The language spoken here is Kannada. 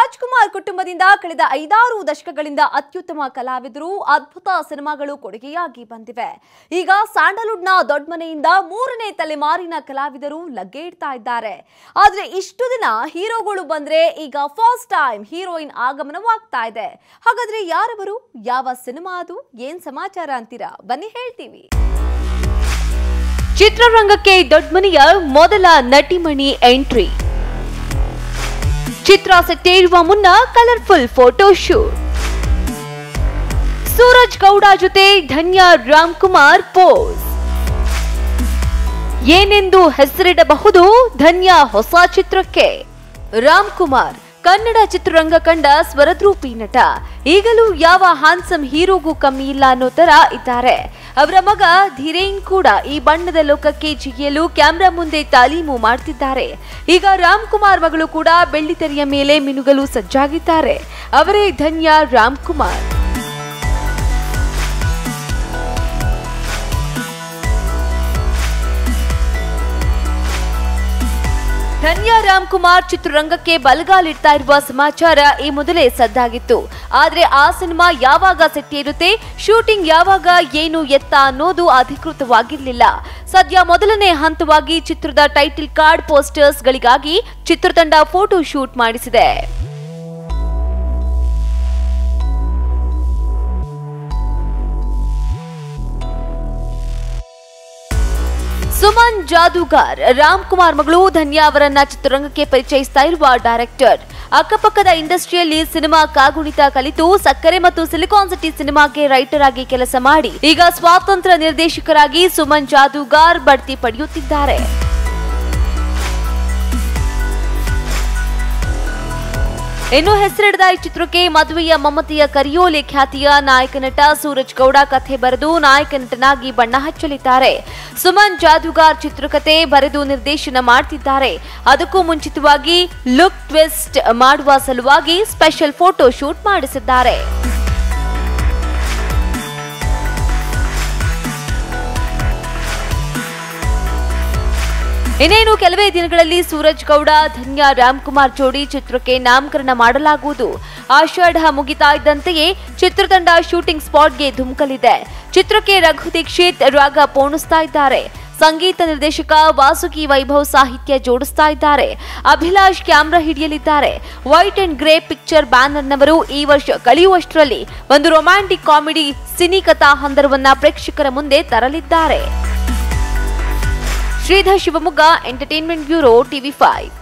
ರಾಜ್ಕುಮಾರ್ ಕುಟುಂಬದಿಂದ ಕಳೆದ ಐದಾರು ದಶಕಗಳಿಂದ ಅತ್ಯುತ್ತಮ ಕಲಾವಿದರು ಅದ್ಭುತ ಸಿನಿಮಾಗಳು ಕೊಡುಗೆಯಾಗಿ ಬಂದಿವೆ ಈಗ ಸ್ಯಾಂಡಲ್ವುಡ್ನ ದೊಡ್ಡಮನೆಯಿಂದ ಮೂರನೇ ತಲೆಮಾರಿನ ಕಲಾವಿದರು ಲಗ್ಗೆ ಇಡ್ತಾ ಇದ್ದಾರೆ ಆದ್ರೆ ಇಷ್ಟು ದಿನ ಹೀರೋಗಳು ಬಂದ್ರೆ ಈಗ ಫಸ್ಟ್ ಟೈಮ್ ಹೀರೋಯಿನ್ ಆಗಮನವಾಗ್ತಾ ಇದೆ ಹಾಗಾದ್ರೆ ಯಾರವರು ಯಾವ ಸಿನಿಮಾ ಅದು ಏನ್ ಸಮಾಚಾರ ಅಂತೀರಾ ಬನ್ನಿ ಹೇಳ್ತೀವಿ ಚಿತ್ರರಂಗಕ್ಕೆ ದೊಡ್ಡಮನೆಯ ಮೊದಲ ನಟಿಮಣಿ ಎಂಟ್ರಿ ಚಿತ್ರ ಸೆಟ್ಟೇರುವ ಮುನ್ನ colourful photo shoot Suraj Gowda ಜೊತೆ ಧನ್ಯ ರಾಮ್ಕುಮಾರ್ ಪೋಸ್ ಏನೆಂದು ಹೆಸರಿಡಬಹುದು ಧನ್ಯ ಹೊಸ ಚಿತ್ರಕ್ಕೆ ರಾಮ್ಕುಮಾರ್ ಕನ್ನಡ ಚಿತ್ರರಂಗ ಕಂಡ ಸ್ವರದ್ರೂಪಿ ನಟ ಈಗಲೂ ಯಾವ ಹ್ಯಾನ್ಸಮ್ ಹೀರೋಗೂ ಕಮ್ಮಿ ಇಲ್ಲ ಅನ್ನೋ ತರ ಇದ್ದಾರೆ ಅವರ ಮಗ ಧೀರೇನ್ ಕೂಡ ಈ ಬಣ್ಣದ ಲೋಕಕ್ಕೆ ಜಿಗಿಯಲು ಕ್ಯಾಮ್ರಾ ಮುಂದೆ ತಾಲೀಮು ಮಾಡ್ತಿದ್ದಾರೆ ಈಗ ರಾಮ್ಕುಮಾರ್ ಮಗಳು ಕೂಡ ಬೆಳ್ಳಿತೆರೆಯ ಮೇಲೆ ಮಿನುಗಲು ಸಜ್ಜಾಗಿದ್ದಾರೆ ಅವರೇ ಧನ್ಯ ರಾಮ್ಕುಮಾರ್ ಧನ್ಯ ರಾಮ್ಕುಮಾರ್ ಚಿತ್ರರಂಗಕ್ಕೆ ಬಲಗಾಲಿಡ್ತಾ ಇರುವ ಸಮಾಚಾರ ಈ ಮೊದಲೇ ಸದ್ದಾಗಿತ್ತು ಆದ್ರೆ ಆ ಸಿನಿಮಾ ಯಾವಾಗ ಸೆಟ್ಟೇರುತ್ತೆ ಶೂಟಿಂಗ್ ಯಾವಾಗ ಏನು ಎತ್ತ ಅನ್ನೋದು ಅಧಿಕೃತವಾಗಿರ್ಲಿಲ್ಲ ಸದ್ಯ ಮೊದಲನೇ ಹಂತವಾಗಿ ಚಿತ್ರದ ಟೈಟಿಲ್ ಕಾರ್ಡ್ ಪೋಸ್ಟರ್ಸ್ ಗಳಿಗಾಗಿ ಚಿತ್ರತಂಡ ಫೋಟೋ ಶೂಟ್ ಮಾಡಿಸಿದೆ ಸುಮನ್ ಜಾದೂಗಾರ್ ರಾಮ್ಕುಮಾರ್ ಮಗಳು ಧನ್ಯಾ ಅವರನ್ನ ಚಿತ್ರರಂಗಕ್ಕೆ ಪರಿಚಯಿಸ್ತಾ ಇರುವ ಡೈರೆಕ್ಟರ್ ಅಕ್ಕಪಕ್ಕದ ಇಂಡಸ್ಟ್ರಿಯಲ್ಲಿ ಸಿನಿಮಾ ಕಾಗುಣಿತ ಕಲಿತು ಸಕ್ಕರೆ ಮತ್ತು ಸಿಲಿಕಾನ್ ಸಿಟಿ ಸಿನಿಮಾಗೆ ರೈಟರ್ ಆಗಿ ಕೆಲಸ ಮಾಡಿ ಈಗ ಸ್ವಾತಂತ್ರ್ಯ ನಿರ್ದೇಶಕರಾಗಿ ಸುಮನ್ ಜಾದೂಗಾರ್ ಬಡ್ತಿ ಪಡೆಯುತ್ತಿದ್ದಾರೆ ಇನ್ನು ಹೆಸರಿಡದ ಈ ಚಿತ್ರಕ್ಕೆ ಮದುವೆಯ ಮಮತೆಯ ಕರಿಯೋಲೆ ಖ್ಯಾತಿಯ ನಾಯಕ ನಟ ಸೂರಜ್ ಗೌಡ ಕಥೆ ಬರೆದು ನಾಯಕ ನಟನಾಗಿ ಬಣ್ಣ ಹಚ್ಚಲಿದ್ದಾರೆ ಸುಮನ್ ಜಾದೂಗಾರ್ ಚಿತ್ರಕಥೆ ಬರೆದು ನಿರ್ದೇಶನ ಮಾಡ್ತಿದ್ದಾರೆ ಅದಕ್ಕೂ ಮುಂಚಿತವಾಗಿ ಲುಕ್ ಟ್ವಿಸ್ಟ್ ಮಾಡುವ ಸಲುವಾಗಿ ಸ್ಪೆಷಲ್ ಫೋಟೋ ಶೂಟ್ ಮಾಡಿಸಿದ್ದಾರೆ ಇನ್ನೇನು ಕೆಲವೇ ದಿನಗಳಲ್ಲಿ ಸೂರಜ್ ಗೌಡ ಧನ್ಯ ರಾಮ್ಕುಮಾರ್ ಜೋಡಿ ಚಿತ್ರಕ್ಕೆ ನಾಮಕರಣ ಮಾಡಲಾಗುವುದು ಆಷಾಢ ಮುಗಿತಾ ಇದ್ದಂತೆಯೇ ಚಿತ್ರತಂಡ ಶೂಟಿಂಗ್ ಸ್ಪಾಟ್ಗೆ ಧುಮುಕಲಿದೆ ಚಿತ್ರಕ್ಕೆ ರಘು ದೀಕ್ಷಿತ್ ರಾಗ ಪೋಣಿಸ್ತಾ ಇದ್ದಾರೆ ಸಂಗೀತ ನಿರ್ದೇಶಕ ವಾಸುಕಿ ವೈಭವ್ ಸಾಹಿತ್ಯ ಜೋಡಿಸ್ತಾ ಇದ್ದಾರೆ ಅಭಿಲಾಷ್ ಕ್ಯಾಮ್ರಾ ಹಿಡಿಯಲಿದ್ದಾರೆ ವೈಟ್ ಅಂಡ್ ಗ್ರೇ ಪಿಕ್ಚರ್ ಬ್ಯಾನರ್ನವರು ಈ ವರ್ಷ ಕಳೆಯುವಷ್ಟರಲ್ಲಿ ಒಂದು ರೊಮ್ಯಾಂಟಿಕ್ ಕಾಮಿಡಿ ಸಿನಿ ಕಥಾ ಹಂದರವನ್ನ ಪ್ರೇಕ್ಷಕರ ಮುಂದೆ ತರಲಿದ್ದಾರೆ Sridhar Shivamogga entertainment bureau TV five